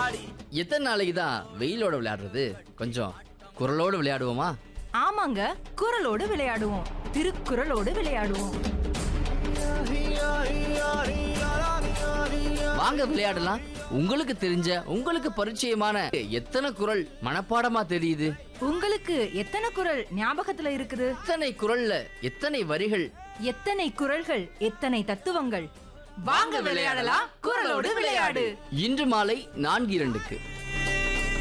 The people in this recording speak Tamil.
எத்தனை நாளைக்கு தான் வெயிலோட விளையாடுறது கொஞ்சம் குரலோடு விளையாடுவோமா ஆமாங்க குரலோடு விளையாடுவோம் திருக்குறளோடு விளையாடுவோம் வாங்க விளையாடலாம் உங்களுக்கு தெரிஞ்ச உங்களுக்கு பரிச்சயமான எத்தனை குரல் மனப்பாடமா தெரியுது உங்களுக்கு எத்தனை குரல் ஞாபகத்துல இருக்குது எத்தனை குரல்ல எத்தனை வரிகள் எத்தனை குரல்கள் எத்தனை தத்துவங்கள் வாங்க விளையாடலாம் குரலோடு விளையாடு இன்று மாலை நான்கு இரண்டுக்கு